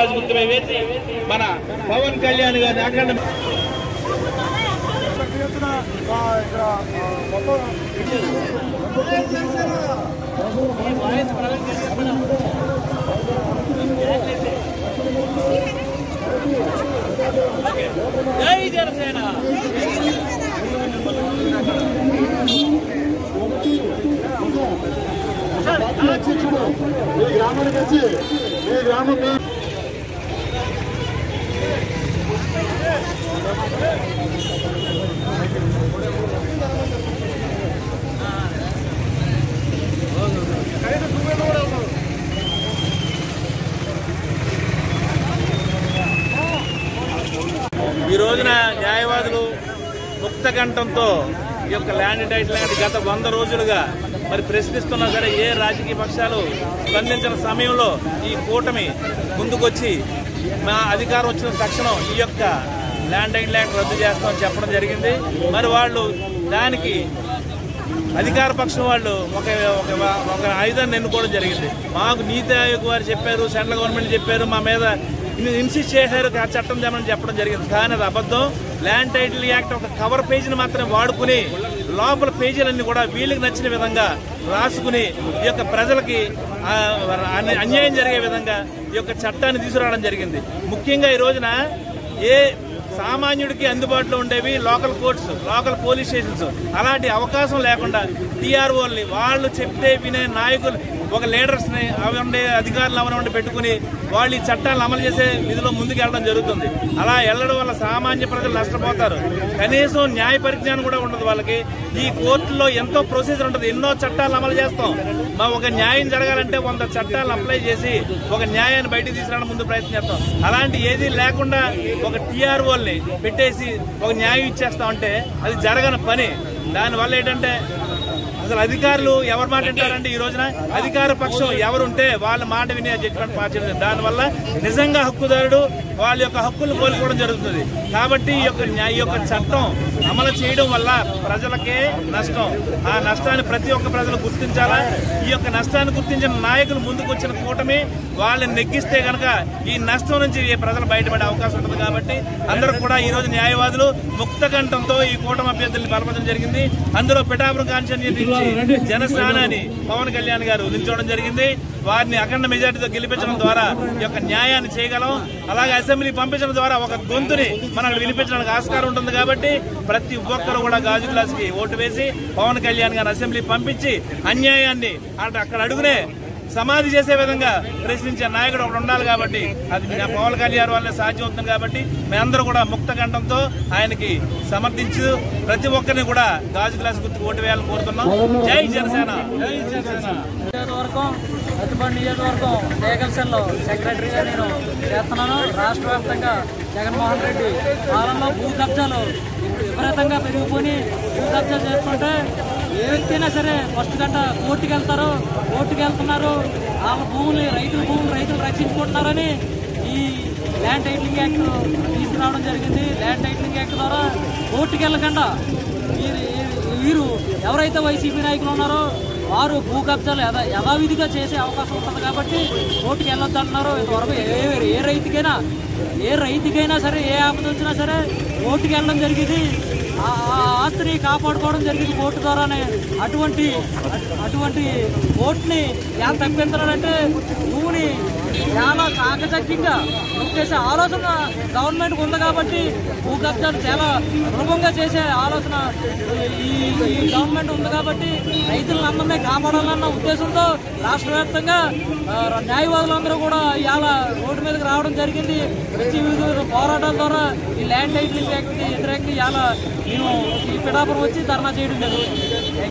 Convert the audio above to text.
glass గుర్తుపై వేసి మన పవన్ కళ్యాణ్ గారిని అఖండ జై జనసేన ఈ గ్రామానికి వచ్చి ఈ గ్రామం మీ ఈ రోజున న్యాయవాదులు ముక్త కంఠంతో ఈ యొక్క ల్యాండ్ టైటిల్ లాంటి గత వంద రోజులుగా మరి ప్రశ్నిస్తున్నా సరే ఏ రాజకీయ పక్షాలు స్పందించిన సమయంలో ఈ కూటమి ముందుకొచ్చి మా అధికారం వచ్చిన తక్షణం ఈ యొక్క ల్యాండ్ టైటిల్ యాక్ట్ రద్దు చేస్తామని చెప్పడం జరిగింది మరి వాళ్ళు దానికి అధికార పక్షం వాళ్ళు ఒక ఒక ఒక ఆయుధాన్ని ఎన్నుకోవడం జరిగింది మాకు నీతి ఆయోగ్ వారు చెప్పారు సెంట్రల్ గవర్నమెంట్ చెప్పారు మా మీద ఇన్సిస్ట్ చేశారు ఆ చట్టం తెమ్మని చెప్పడం జరిగింది కానీ అది అబద్ధం ల్యాండ్ టైటిల్ యాక్ట్ ఒక కవర్ పేజీని మాత్రమే వాడుకుని లోపల పేజీలన్నీ కూడా వీళ్ళకి నచ్చిన విధంగా రాసుకుని ఈ యొక్క ప్రజలకి ఆ, అన్య- అన్యాయం జరిగే విధంగా ఈ యొక్క చట్టాన్ని తీసుకురావడం జరిగింది ముఖ్యంగా ఈ రోజున ఏ సామాన్యుడికి అందుబాటులో ఉండేవి local courts local police stations అలాంటి అవకాశం లేకుండా టీఆర్ఓల్ని వాళ్ళు చెప్తే వినే నాయకులు ఒక లీడర్స్ ని అవన్నీ అధికారులు అవన్నీ పెట్టుకుని వాళ్ళు ఈ చట్టాలను అమలు చేసే విధిలో ముందుకు వెళ్ళడం జరుగుతుంది అలా వెళ్ళడం వల్ల సామాన్య ప్రజలు నష్టపోతారు కనీసం న్యాయ పరిజ్ఞానం కూడా ఉండదు వాళ్ళకి ఈ కోర్టులో ఎంతో ప్రొసీజర్ ఉంటుంది ఎన్నో చట్టాలు అమలు చేస్తాం మా ఒక న్యాయం జరగాలంటే వంద చట్టాలను అప్లై చేసి ఒక న్యాయాన్ని బయటికి తీసుకురావడం ముందు ప్రయత్నం చేస్తాం అలాంటి ఏది లేకుండా ఒక టీఆర్ఓల్ని పెట్టేసి ఒక న్యాయం ఇచ్చేస్తాం అంటే అది జరగని పని దానివల్ల ఏంటంటే అసలు అధికారులు ఎవరి మాట వింటారంటే ఈ రోజున అధికార పక్షం ఎవరుంటే వాళ్ళ మాట విని జడ్జిమెంట్ మార్చడం దానివల్ల నిజంగా హక్కుదారుడు వాళ్ళ యొక్క హక్కులు కోల్పోవడం జరుగుతుంది కాబట్టి ఈ యొక్క న్యాయ- ఈ యొక్క చట్టం అమలు చేయడం వల్ల ప్రజలకే నష్టం ఆ నష్టాన్ని ప్రతి ఒక్క ప్రజలు గుర్తించాలా ఈ యొక్క నష్టాన్ని గుర్తించిన నాయకులు ముందుకు వచ్చిన కూటమి వాళ్ళని నెగ్గిస్తే గనక ఈ నష్టం నుంచి ఈ ప్రజలు బయటపడే అవకాశం ఉంటుంది కాబట్టి అందరూ కూడా ఈ రోజు న్యాయవాదులు ముక్త కంఠంతో ఈ కూటమి అభ్యర్థుల్ని బలపడడం జరిగింది అందులో పిఠాపురం కాన్స్టిట్యూన్సీ నుంచి జనసేనాని పవన్ కళ్యాణ్ గారు నిల్చోవడం జరిగింది వారిని అఖండ మెజార్టీతో గెలిపించడం ద్వారా ఈ యొక్క న్యాయాన్ని చేయగలం అలాగే అసెంబ్లీ పంపించడం ద్వారా ఒక గొంతుని మనకు వినిపించడానికి ఆస్కారం ఉంటుంది కాబట్టి ప్రతి ఒక్కరు కూడా గాజు గ్లాస్ కి ఓటు వేసి పవన్ కళ్యాణ్ గారిని అసెంబ్లీ పంపించి అన్యాయాన్ని అంటే అక్కడ అడుగునే సమాధి చేసే విధంగా ప్రశ్నించే నాయకుడు ఒకడు ఉండాలి కాబట్టి అది నా పవన్ కళ్యాణ్ వల్లే సాధ్యం అవుతుంది కాబట్టి మేమందరూ కూడా ముక్త కంఠంతో ఆయనకి సమర్థించు ప్రతి ఒక్కరిని కూడా గాజు గ్లాస్ గుర్తు ఓటు వేయాలని కోరుతున్నాం జై జనసేన జై జనసేన నియోజకవర్గం అతిపడి నియోజకవర్గం లేఖల్సన్లో సెక్రటరీగా నేను చేస్తున్నాను రాష్ట్ర వ్యాప్తంగా జగన్మోహన్ రెడ్డి పాలనలో భూ కబ్జాలు విపరీతంగా పెరిగిపోయి భూ కబ్జాలు చేస్తుంటే ఏ వ్యక్తి అయినా సరే ఫస్ట్ గంట కోర్టుకి వెళ్తారు కోర్టుకి వెళ్తున్నారు వాళ్ళ భూములు రైతుల భూములు రైతులు రక్షించుకుంటున్నారని ఈ ల్యాండ్ టైటిలింగ్ యాక్ట్ తీసుకురావడం జరిగింది ల్యాండ్ టైటిలింగ్ యాక్ట్ ద్వారా కోర్టుకి వెళ్ళకుండా వీరు వీరు ఎవరైతే వైసీపీ నాయకులు ఉన్నారో వారు భూ కబ్జాలు యథా యథావిధిగా చేసే అవకాశం ఉంటుంది కాబట్టి కోర్టుకి వెళ్ళొద్దు అంటున్నారు ఇంతవరకు ఏ ఏ రైతుకైనా ఏ రైతుకైనా సరే ఏ ఆపద వచ్చినా సరే కోర్టుకి వెళ్ళడం జరిగింది ఆ ఆ ఆస్తిని కాపాడుకోవడం జరిగింది కోర్టు ద్వారానే అటువంటి అటు- అటువంటి కోర్టుని ఎలా తప్పించాలంటే భూమిని చాలా చాకచక్యంగా చేసే ఆలోచన గవర్నమెంట్ ఉంది కాబట్టి భూ కబ్జాలు చాలా సులభంగా చేసే ఆలోచన ఈ ఈ గవర్నమెంట్ ఉంది కాబట్టి రైతులను అందరినీ కాపాడాలన్న ఉద్దేశంతో రాష్ట్ర వ్యాప్తంగా ఆ, న్యాయవాదులందరూ కూడా ఇవాళ రోడ్డు మీదకి రావడం జరిగింది వచ్చి వివిధ పోరాటాల ద్వారా ఈ ల్యాండ్ టైటిలింగ్ యాక్ట్కి వ్యతిరేకంగా ఇవాళ మేము ఈ పిఠాపురం వచ్చి ధర్నా చేయడం జరుగుతుంది